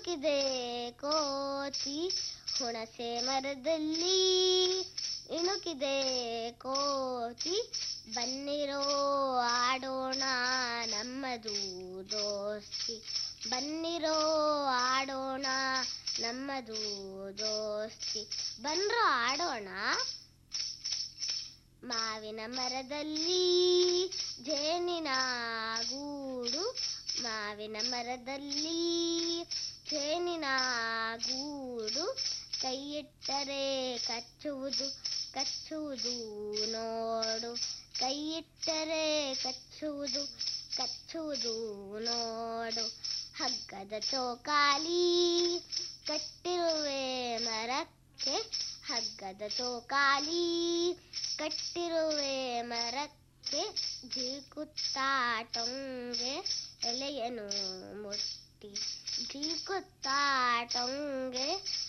ಇಣುಕಿದೆ ಕೋತಿ ಹುಣಸೆ ಮರದಲ್ಲಿ ಇಣುಕಿದೆ ಕೋತಿ ಬನ್ನಿರೋ ಆಡೋಣ ನಮ್ಮದು ದೋಸ್ತಿ ಬನ್ನಿರೋ ಆಡೋಣ ನಮ್ಮದು ದೋಸ್ತಿ ಬನ್ರೋ ಆಡೋಣ ಮಾವಿನ ಮರದಲ್ಲಿ ಜೇನಿನ ಗೂಡು ಮಾವಿನ ಮರದಲ್ಲಿ ಜೇನಿನ ಗೂಡು ಕೈಯಿಟ್ಟರೆ ಕಚ್ಚುವುದು ಕಚ್ಚುವುದು ನೋಡು ಕೈಯಿಟ್ಟರೆ ಕಚ್ಚುವುದು ಕಚ್ಚುವುದು ನೋಡು ಹಗ್ಗದ ಚೋಕಾಲಿ ಕಟ್ಟಿರುವೆ ಮರಕ್ಕೆ ಹಗ್ಗದ ಚೋಕಾಲಿ ಕಟ್ಟಿರುವೆ ಮರಕ್ಕೆ ಜೀಕುತ್ತಾ ಟೊಂಗೆ ಎಲೆಯನು ಮುಟ್ಟಿ ಜೀಕುತ್ತಾ ಟೊಂಗೆ